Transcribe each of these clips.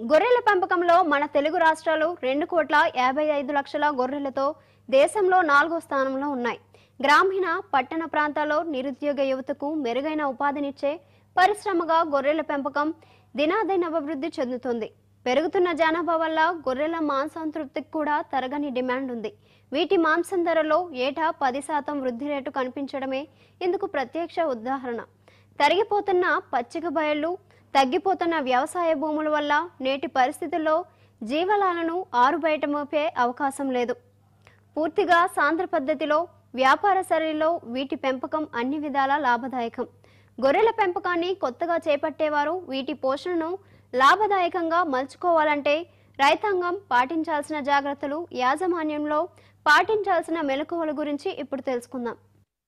గొర్రెల పెంపకంలో మన తెలుగు రాష్ట్రాలు రెండు కోట్ల యాభై ఐదు లక్షల గొర్రెలతో దేశంలో నాలుగో స్థానంలో ఉన్నాయి గ్రామీణ పట్టణ ప్రాంతాల్లో నిరుద్యోగ యువతకు మెరుగైన ఉపాధినిచ్చే పరిశ్రమగా గొర్రెల పెంపకం దినాదిన అభివృద్ధి చెందుతుంది పెరుగుతున్న జనాభా వల్ల గొర్రెల మాంసంతృప్తికి కూడా తరగని డిమాండ్ ఉంది వీటి మాంసం ధరలో ఏటా పది శాతం వృద్ధి రేటు కనిపించడమే ఇందుకు ప్రత్యక్ష ఉదాహరణ తరిగిపోతున్న పచ్చిక బయళ్ళు తగ్గిపోతున్న వ్యవసాయ భూముల వల్ల నేటి పరిస్థితుల్లో జీవనాలను ఆరుబయట మోపే అవకాశం లేదు పూర్తిగా సాంద్ర పద్ధతిలో వ్యాపార శైలిలో వీటి పెంపకం అన్ని విధాలా లాభదాయకం గొర్రెల పెంపకాన్ని కొత్తగా చేపట్టేవారు వీటి పోషణను లాభదాయకంగా మలుచుకోవాలంటే రైతాంగం పాటించాల్సిన జాగ్రత్తలు యాజమాన్యంలో పాటించాల్సిన మెలకువల గురించి ఇప్పుడు తెలుసుకుందాం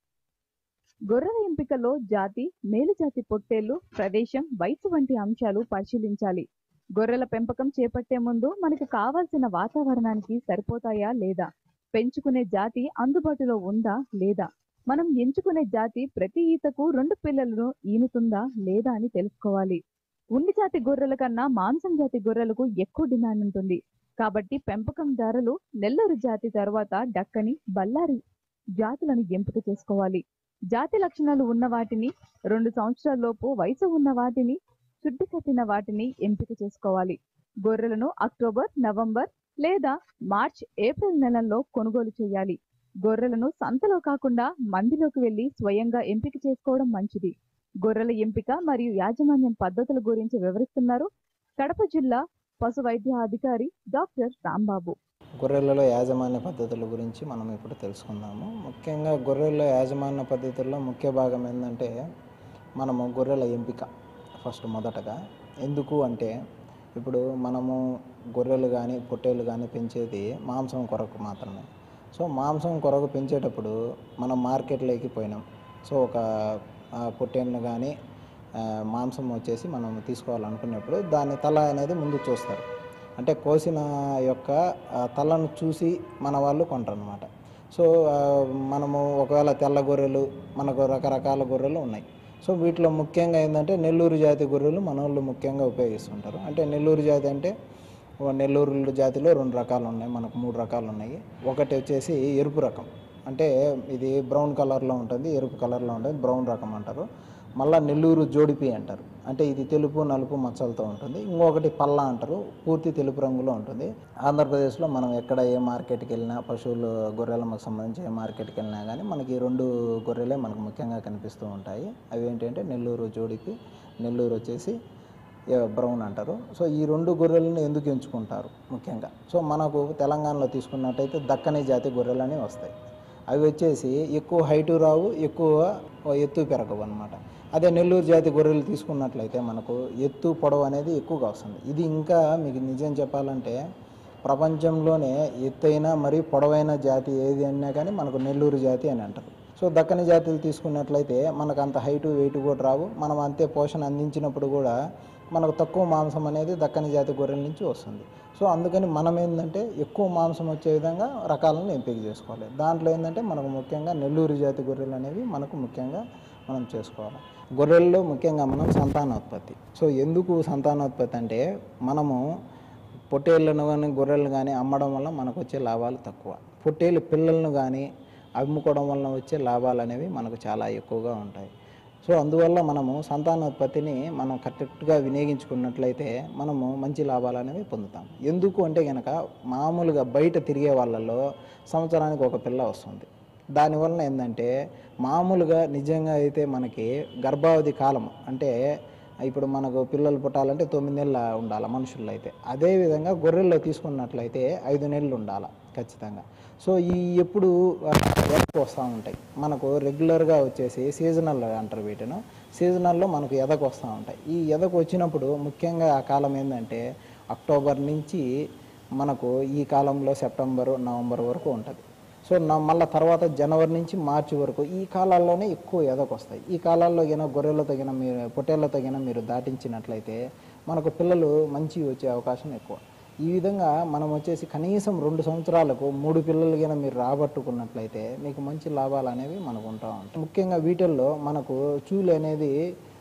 గొర్రెల ఎంపికలో జాతి మేలుజాతి పొట్టేళ్లు ప్రదేశం వయసు వంటి అంశాలు పరిశీలించాలి గొర్రెల పెంపకం చేపట్టే ముందు మనకు కావాల్సిన వాతావరణానికి సరిపోతాయా లేదా పెంచుకునే జాతి అందుబాటులో ఉందా లేదా మనం ఎంచుకునే జాతి ప్రతి ఈతకు రెండు పిల్లలను ఈనుతుందా లేదా అని తెలుసుకోవాలి ఉన్ని జాతి గొర్రెల కన్నా మాంసం జాతి గొర్రెలకు ఎక్కువ డిమాండ్ ఉంటుంది కాబట్టి పెంపకందారులు నెల్లూరు జాతి తర్వాత డక్కని బళ్ళారి జాతులను ఎంపిక చేసుకోవాలి జాతి లక్షణాలు ఉన్న వాటిని రెండు సంవత్సరాల లోపు వయసు ఉన్న వాటిని శుద్ధి కట్టిన వాటిని ఎంపిక చేసుకోవాలి గొర్రెలను అక్టోబర్ నవంబర్ లేదా మార్చ్ ఏప్రిల్ నెలల్లో కొనుగోలు చేయాలి గొర్రెలను సంతలో కాకుండా మందిలోకి వెళ్లి స్వయంగా ఎంపిక చేసుకోవడం మంచిది గొర్రెల ఎంపిక మరియు యాజమాన్యం పద్ధతుల గురించి వివరిస్తున్నారు కడప జిల్లా పశు వైద్య అధికారి డాక్టర్ రాంబాబు గొర్రెలలో యాజమాన్య పద్ధతుల గురించి మనం ఇప్పుడు తెలుసుకుందాము ముఖ్యంగా గొర్రెల యాజమాన్య పద్ధతుల్లో ముఖ్య భాగం ఏంటంటే మనము గొర్రెల ఎంపిక ఫస్ట్ మొదటగా ఎందుకు అంటే ఇప్పుడు మనము గొర్రెలు కానీ పొట్టేలు కానీ పెంచేది మాంసం కొరకు మాత్రమే సో మాంసం కొరకు పెంచేటప్పుడు మనం మార్కెట్లోకి పోయినాం సో ఒక ఆ, పొట్టేళ్ళు కానీ ఆ, మాంసం వచ్చేసి మనం తీసుకోవాలనుకున్నప్పుడు దాని తల అనేది ముందు చూస్తారు అంటే కోసిన యొక్క ఆ, తలను చూసి మన వాళ్ళు కొంటారు అనమాట సో ఆ, మనము ఒకవేళ తెల్ల గొర్రెలు మనకు రకరకాల గొర్రెలు ఉన్నాయి సో వీటిలో ముఖ్యంగా ఏంటంటే నెల్లూరు జాతి గొర్రెలు మన వాళ్ళు ముఖ్యంగా ఉపయోగిస్తుంటారు అంటే నెల్లూరు జాతి అంటే ఓ నెల్లూరు జాతిలో రెండు రకాలు ఉన్నాయి మనకు మూడు రకాలు ఉన్నాయి ఒకటి వచ్చేసి ఎరుపు రకం అంటే ఇది బ్రౌన్ కలర్లో ఉంటుంది ఎరుపు కలర్లో ఉంటుంది బ్రౌన్ రకం అంటారు మళ్ళీ నెల్లూరు జోడిపి అంటారు అంటే ఇది తెలుపు నలుపు మచ్చలతో ఉంటుంది ఇంకొకటి పల్లా అంటారు పూర్తి తెలుపు రంగులో ఉంటుంది ఆంధ్రప్రదేశ్లో మనం ఎక్కడ ఏ మార్కెట్కి వెళ్ళినా పశువులు గొర్రెలకు సంబంధించి ఏ మార్కెట్కి వెళ్ళినా కానీ మనకి ఈ రెండు గొర్రెలే మనకు ముఖ్యంగా కనిపిస్తూ ఉంటాయి అవి ఏంటంటే నెల్లూరు జోడిపి నెల్లూరు వచ్చేసి ఏ, బ్రౌన్ అంటారు సో ఈ రెండు గొర్రెలను ఎందుకు ఎంచుకుంటారు ముఖ్యంగా సో మనకు తెలంగాణలో తీసుకున్నట్టయితే దక్కని జాతి గొర్రెలు అనేవి వస్తాయి అవి వచ్చేసి ఎక్కువ హైటు రావు ఎక్కువ ఎత్తు పెరగవు అనమాట అదే నెల్లూరు జాతి గొర్రెలు తీసుకున్నట్లయితే మనకు ఎత్తు పొడవు అనేది ఎక్కువగా వస్తుంది ఇది ఇంకా మీకు నిజం చెప్పాలంటే ప్రపంచంలోనే ఎత్తైన మరియు పొడవైన జాతి ఏది అన్నా కానీ మనకు నెల్లూరు జాతి అని అంటారు సో దక్కని జాతులు తీసుకున్నట్లయితే మనకు అంత హైటు వెయిట్ కూడా రావు మనం అంతే పోషణ అందించినప్పుడు కూడా మనకు తక్కువ మాంసం అనేది దక్కని జాతి గొర్రెల నుంచి వస్తుంది సో అందుకని మనం ఏంటంటే ఎక్కువ మాంసం వచ్చే విధంగా రకాలను ఎంపిక చేసుకోవాలి దాంట్లో ఏంటంటే మనకు ముఖ్యంగా నెల్లూరు జాతి గొర్రెలు అనేవి మనకు ముఖ్యంగా మనం చేసుకోవాలి గొర్రెల్లో ముఖ్యంగా మనం సంతానోత్పత్తి సో ఎందుకు సంతానోత్పత్తి అంటే మనము పొట్టేళ్ళను కానీ గొర్రెలను కానీ అమ్మడం వల్ల మనకు వచ్చే లాభాలు తక్కువ పొట్టేలు పిల్లలను కానీ అమ్ముకోవడం వల్ల వచ్చే లాభాలు అనేవి మనకు చాలా ఎక్కువగా ఉంటాయి సో అందువల్ల మనము సంతానోత్పత్తిని మనం కరెక్ట్గా వినియోగించుకున్నట్లయితే మనము మంచి లాభాలు అనేవి పొందుతాం ఎందుకు అంటే కనుక మామూలుగా బయట తిరిగే వాళ్ళలో సంవత్సరానికి ఒక పిల్ల వస్తుంది దానివల్ల ఏంటంటే మామూలుగా నిజంగా అయితే మనకి గర్భావధి కాలం అంటే ఇప్పుడు మనకు పిల్లలు పుట్టాలంటే తొమ్మిది నెలలు ఉండాలి మనుషుల్లో అయితే అదేవిధంగా గొర్రెల్లో తీసుకున్నట్లయితే ఐదు నెలలు ఉండాలి ఖచ్చితంగా సో ఈ ఎప్పుడు ఎదకు వస్తూ ఉంటాయి మనకు రెగ్యులర్గా వచ్చేసి సీజనల్ అంటారు వీటిను సీజనల్లో మనకు ఎదకు వస్తూ ఉంటాయి ఈ ఎదకు వచ్చినప్పుడు ముఖ్యంగా ఆ కాలం ఏంటంటే అక్టోబర్ నుంచి మనకు ఈ కాలంలో సెప్టెంబర్ నవంబర్ వరకు ఉంటుంది సో నా మళ్ళీ తర్వాత జనవరి నుంచి మార్చి వరకు ఈ కాలాల్లోనే ఎక్కువ ఎదకొస్తాయి ఈ కాలాల్లో గిన గొర్రెలతో గిన మీరు పొట్టేళ్లతో గిన మీరు దాటించినట్లయితే మనకు పిల్లలు మంచి వచ్చే అవకాశం ఎక్కువ ఈ విధంగా మనం వచ్చేసి కనీసం రెండు సంవత్సరాలకు మూడు పిల్లలు గిన మీరు రాబట్టుకున్నట్లయితే మీకు మంచి లాభాలు అనేవి మనకు ఉంటా ఉంటాయి ముఖ్యంగా వీటిల్లో మనకు చూలు అనేది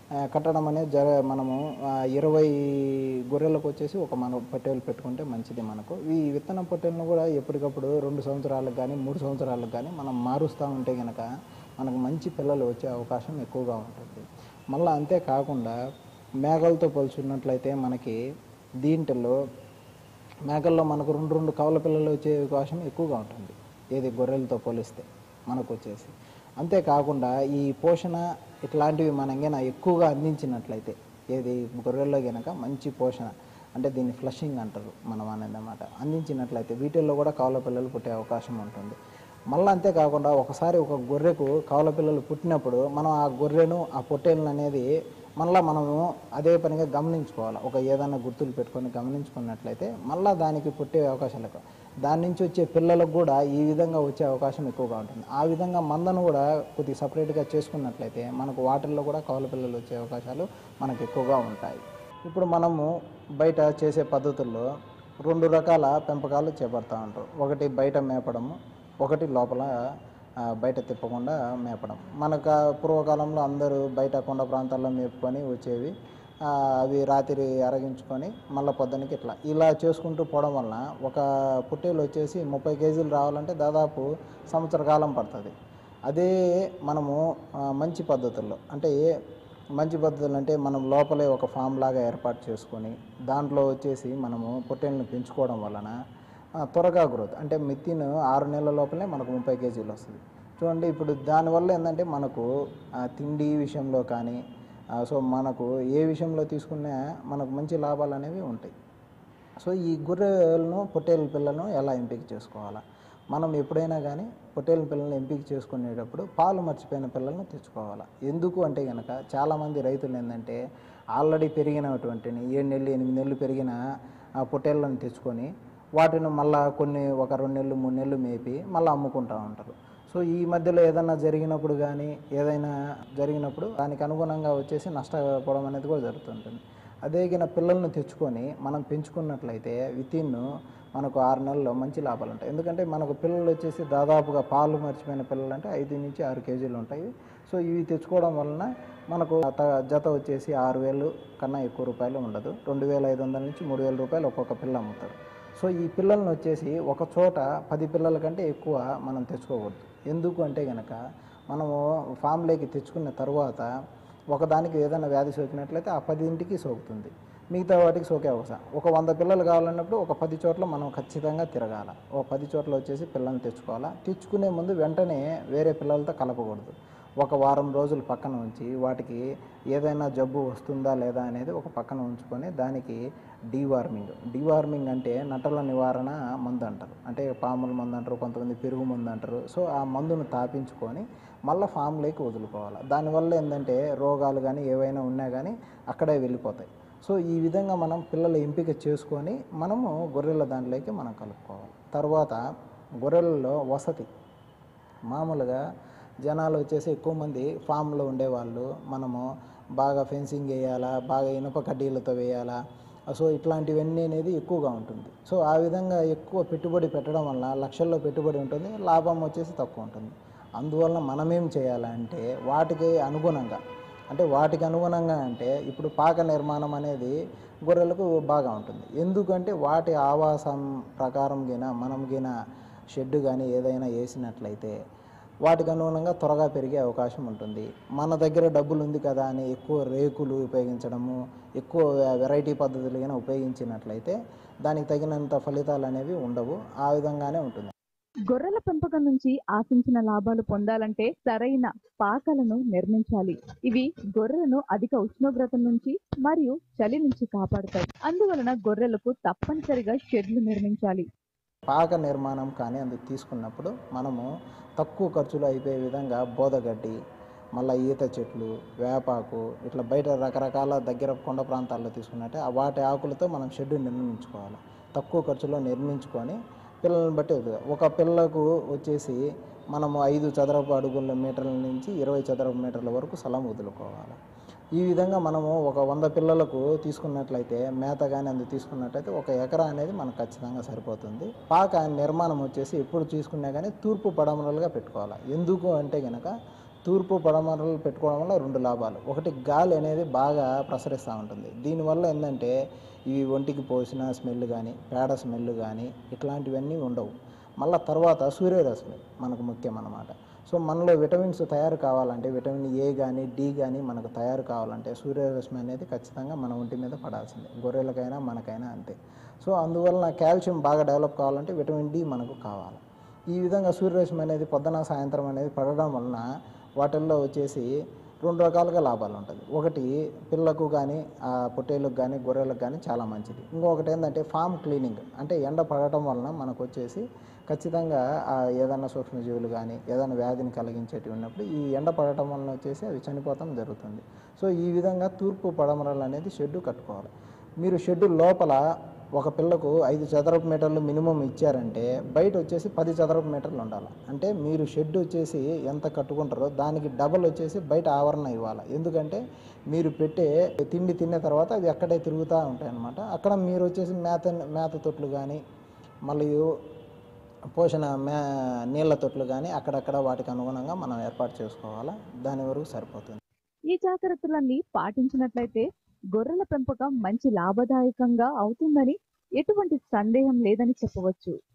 ఆ, కట్టడం అనేది జర మనము ఆ, ఇరవై గొర్రెలకు వచ్చేసి ఒక మన పొట్టేలు పెట్టుకుంటే మంచిది మనకు ఈ విత్తనం పొట్టేలను కూడా ఎప్పటికప్పుడు రెండు సంవత్సరాలకు కానీ మూడు సంవత్సరాలకు కానీ మనం మారుస్తూ ఉంటే కనుక మనకు మంచి పిల్లలు వచ్చే అవకాశం ఎక్కువగా ఉంటుంది మళ్ళీ అంతేకాకుండా మేకలతో పోల్చున్నట్లయితే మనకి దీంట్లో మేకల్లో మనకు రెండు రెండు కవల పిల్లలు వచ్చే అవకాశం ఎక్కువగా ఉంటుంది ఏది గొర్రెలతో పోలిస్తే మనకు వచ్చేసి అంతేకాకుండా ఈ పోషణ ఇట్లాంటివి మనం గన ఎక్కువగా అందించినట్లయితే ఏది గొర్రెల్లో గనక మంచి పోషణ అంటే దీన్ని ఫ్లషింగ్ అంటారు మనం అనేది అన్నమాట అందించినట్లయితే వీటిల్లో కూడా కవల పిల్లలు పుట్టే అవకాశం ఉంటుంది మళ్ళీ అంతేకాకుండా ఒకసారి ఒక గొర్రెకు కవల పిల్లలు పుట్టినప్పుడు మనం ఆ గొర్రెను ఆ పొట్టేలను అనేది మళ్ళీ మనము అదే పనిగా గమనించుకోవాలి ఒక ఏదైనా గుర్తులు పెట్టుకొని గమనించుకున్నట్లయితే మళ్ళీ దానికి పుట్టే అవకాశాలు ఎక్కువ దాని నుంచి వచ్చే పిల్లలకు కూడా ఈ విధంగా వచ్చే అవకాశం ఎక్కువగా ఉంటుంది ఆ విధంగా మందను కూడా కొద్దిగా సపరేట్గా చేసుకున్నట్లయితే మనకు వాటిల్లో కూడా కవల పిల్లలు వచ్చే అవకాశాలు మనకు ఎక్కువగా ఉంటాయి ఇప్పుడు మనము బయట చేసే పద్ధతుల్లో రెండు రకాల పెంపకాలు చేపడతా ఉంటారు ఒకటి బయట మేపడము ఒకటి లోపల ఆ, బయట తిప్పకుండా మేపడం మనకు ఆ పూర్వకాలంలో అందరూ బయట కొండ ప్రాంతాల్లో మేపుకొని వచ్చేవి ఆ, అవి రాత్రి అరగించుకొని మళ్ళీ పొద్దునకి ఇట్లా ఇలా చేసుకుంటూ పోవడం వలన ఒక పుట్టేలు వచ్చేసి ముప్పై కేజీలు రావాలంటే దాదాపు సంవత్సర కాలం పడుతుంది అదే మనము ఆ, మంచి పద్ధతుల్లో అంటే మంచి పద్ధతులు అంటే మనం లోపలే ఒక ఫామ్ లాగా ఏర్పాటు చేసుకొని దాంట్లో వచ్చేసి మనము పొట్టేళ్ళని పెంచుకోవడం వలన ఆ, త్వరగా గ్రోత్ అంటే మితిన్ ఆరు నెలల లోపలే మనకు ముప్పై కేజీలు వస్తుంది చూడండి ఇప్పుడు దానివల్ల ఏంటంటే మనకు ఆ, తిండి విషయంలో కానీ ఆ, సో మనకు ఏ విషయంలో తీసుకున్నా మనకు మంచి లాభాలు అనేవి ఉంటాయి సో ఈ గొర్రెలను పొట్టేల పిల్లలను ఎలా ఎంపిక చేసుకోవాలా మనం ఎప్పుడైనా కానీ పొట్టేల పిల్లల్ని ఎంపిక చేసుకునేటప్పుడు పాలు మర్చిపోయిన పిల్లల్ని తెచ్చుకోవాలి ఎందుకు అంటే కనుక చాలామంది రైతులు ఏంటంటే ఆల్రెడీ పెరిగినటువంటి ఏడు నెలలు ఎనిమిది నెలలు పెరిగిన ఆ పొట్టేళ్ళను తెచ్చుకొని వాటిని మళ్ళా కొన్ని ఒక రెండు నెలలు మూడు నెలలు మేపి మళ్ళీ అమ్ముకుంటూ ఉంటారు సో ఈ మధ్యలో ఏదైనా జరిగినప్పుడు కానీ ఏదైనా జరిగినప్పుడు దానికి అనుగుణంగా వచ్చేసి నష్టపోవడం అనేది కూడా జరుగుతుంటుంది అదే గిన పిల్లల్ని తెచ్చుకొని మనం పెంచుకున్నట్లయితే వితిన్ మనకు ఆరు నెలల్లో మంచి లాభాలు ఉంటాయి ఎందుకంటే మనకు పిల్లలు వచ్చేసి దాదాపుగా పాలు మర్చిపోయిన పిల్లలు అంటే ఐదు నుంచి ఆరు కేజీలు ఉంటాయి సో ఇవి తెచ్చుకోవడం వలన మనకు త- జత వచ్చేసి ఆరు వేలు కన్నా ఎక్కువ రూపాయలు ఉండదు రెండు వేల ఐదు వందల నుంచి మూడు వేల రూపాయలు ఒక్కొక్క పిల్ల అమ్ముతారు సో ఈ పిల్లల్ని వచ్చేసి ఒక చోట పది పిల్లల కంటే ఎక్కువ మనం తెచ్చుకోకూడదు ఎందుకు అంటే కనుక మనము ఫామ్లోకి తెచ్చుకున్న తర్వాత ఒకదానికి ఏదైనా వ్యాధి సోకినట్లయితే ఆ పదింటికి సోకుతుంది మిగతా వాటికి సోకే అవసరం ఒక వంద పిల్లలు కావాలన్నప్పుడు ఒక పది చోట్ల మనం ఖచ్చితంగా తిరగాల ఒక పది చోట్ల వచ్చేసి పిల్లల్ని తెచ్చుకోవాలా తెచ్చుకునే ముందు వెంటనే వేరే పిల్లలతో కలపకూడదు ఒక వారం రోజులు పక్కన ఉంచి వాటికి ఏదైనా జబ్బు వస్తుందా లేదా అనేది ఒక పక్కన ఉంచుకొని దానికి డీవార్మింగ్ డీవార్మింగ్ అంటే నట్టల నివారణ మందు అంటారు అంటే పాముల మందు అంటారు కొంతమంది పెరుగు మందు అంటారు సో ఆ మందును తాపించుకొని మళ్ళీ ఫామ్లోకి వదులుకోవాలి దానివల్ల ఏంటంటే రోగాలు కానీ ఏవైనా ఉన్నా కానీ అక్కడే వెళ్ళిపోతాయి సో ఈ విధంగా మనం పిల్లల ఎంపిక చేసుకొని మనము గొర్రెల దాంట్లోకి మనం కలుపుకోవాలి తర్వాత గొర్రెలలో వసతి మామూలుగా జనాలు వచ్చేసి ఎక్కువ మంది ఫామ్లో ఉండేవాళ్ళు మనము బాగా ఫెన్సింగ్ వేయాలా బాగా ఇనుప కడ్డీలతో వేయాలా సో ఇట్లాంటివన్నీ అనేది ఎక్కువగా ఉంటుంది సో ఆ విధంగా ఎక్కువ పెట్టుబడి పెట్టడం వల్ల లక్షల్లో పెట్టుబడి ఉంటుంది లాభం వచ్చేసి తక్కువ ఉంటుంది అందువల్ల మనమేం చేయాలంటే వాటికి అనుగుణంగా అంటే వాటికి అనుగుణంగా అంటే ఇప్పుడు పాక నిర్మాణం అనేది గొర్రెలకు బాగా ఉంటుంది ఎందుకంటే వాటి ఆవాసం ప్రకారం గిన మనం గిన షెడ్ కానీ ఏదైనా వేసినట్లయితే వాటికి అనుగుణంగా త్వరగా పెరిగే అవకాశం ఉంటుంది మన దగ్గర డబ్బులు ఉంది కదా అని ఎక్కువ రేకులు ఉపయోగించడము ఎక్కువ వెరైటీ పద్ధతులు కానీ ఉపయోగించినట్లయితే దానికి తగినంత ఫలితాలు అనేవి ఉండవు ఆ విధంగానే ఉంటుంది గొర్రెల పెంపకం నుంచి ఆశించిన లాభాలు పొందాలంటే సరైన పాకలను నిర్మించాలి ఇవి గొర్రెలను అధిక ఉష్ణోగ్రత నుంచి మరియు చలి నుంచి కాపాడుతాయి అందువలన గొర్రెలకు తప్పనిసరిగా షెడ్లు నిర్మించాలి పాక నిర్మాణం కానీ అందుకు తీసుకున్నప్పుడు మనము తక్కువ ఖర్చులో అయిపోయే విధంగా బోదగడ్డి మళ్ళీ ఈత చెట్లు వేపాకు ఇట్లా బయట రకరకాల దగ్గర కొండ ప్రాంతాల్లో తీసుకున్నట్టే ఆ వాటి ఆకులతో మనం షెడ్ నిర్మించుకోవాలి తక్కువ ఖర్చులో నిర్మించుకొని పిల్లల్ని బట్టి వదిలేయాలి. ఒక పిల్లకు వచ్చేసి మనము ఐదు చదరపు అడుగుల మీటర్ల నుంచి ఇరవై చదరపు మీటర్ల వరకు స్థలం వదులుకోవాలి ఈ విధంగా మనము ఒక వంద పిల్లలకు తీసుకున్నట్లయితే మేత కానీ అందుకు తీసుకున్నట్లయితే ఒక ఎకరా అనేది మనకు ఖచ్చితంగా సరిపోతుంది పాక నిర్మాణం వచ్చేసి ఎప్పుడు తీసుకున్నా కానీ తూర్పు పడమరలుగా పెట్టుకోవాలి ఎందుకు అంటే కనుక తూర్పు పడమరలు పెట్టుకోవడం వల్ల రెండు లాభాలు ఒకటి గాలి అనేది బాగా ప్రసరిస్తూ ఉంటుంది దీనివల్ల ఏంటంటే ఈ ఒంటికి పోసిన స్మెల్ కానీ పేడ స్మెల్ కానీ ఇట్లాంటివన్నీ ఉండవు మళ్ళీ తర్వాత సూర్యరశ్మి మనకు ముఖ్యం అన్నమాట సో మనలో విటమిన్స్ తయారు కావాలంటే విటమిన్ ఏ కానీ డి కానీ మనకు తయారు కావాలంటే సూర్యరశ్మి అనేది ఖచ్చితంగా మన ఒంటి మీద పడాల్సిందే గొర్రెలకైనా మనకైనా అంతే సో అందువలన కాల్షియం బాగా డెవలప్ కావాలంటే విటమిన్ డి మనకు కావాలి ఈ విధంగా సూర్యరశ్మి అనేది పొద్దున సాయంత్రం అనేది పడడం వలన వాటిల్లో వచ్చేసి రెండు రకాలుగా లాభాలు ఉంటుంది ఒకటి పిల్లకు కానీ ఆ పొట్టేళ్ళకు కానీ గొర్రెలకు కానీ చాలా మంచిది ఇంకొకటి ఏంటంటే ఫామ్ క్లీనింగ్ అంటే ఎండ పడటం వలన మనకు వచ్చేసి ఖచ్చితంగా ఆ ఏదైనా సూక్ష్మజీవులు కానీ ఏదైనా వ్యాధిని కలిగించేటివి ఉన్నప్పుడు ఈ ఎండ పడటం వలన వచ్చేసి అవి చనిపోవటం జరుగుతుంది సో ఈ విధంగా తూర్పు పడమరలు అనేది షెడ్డు కట్టుకోవాలి మీరు షెడ్డు లోపల ఒక పిల్లకు ఐదు చదరపు మీటర్లు మినిమం ఇచ్చారంటే బయట వచ్చేసి పది చదరపు మీటర్లు ఉండాలి అంటే మీరు షెడ్ వచ్చేసి ఎంత కట్టుకుంటారో దానికి డబల్ వచ్చేసి బయట ఆవరణ ఇవ్వాలి ఎందుకంటే మీరు పెట్టే తిండి తిన్న తర్వాత అవి అక్కడే తిరుగుతూ ఉంటాయి అన్నమాట అక్కడ మీరు వచ్చేసి మేత మేత తొట్లు కానీ మళ్ళీ పోషణ మే నీళ్ళ తొట్లు కానీ అక్కడక్కడ వాటికి అనుగుణంగా మనం ఏర్పాటు చేసుకోవాలా దాని వరకు సరిపోతుంది ఈ జాగ్రత్తలన్నీ పాటించినట్లయితే గొర్రెల పెంపకం మంచి లాభదాయకంగా అవుతుందని ఎటువంటి సందేహం లేదని చెప్పవచ్చు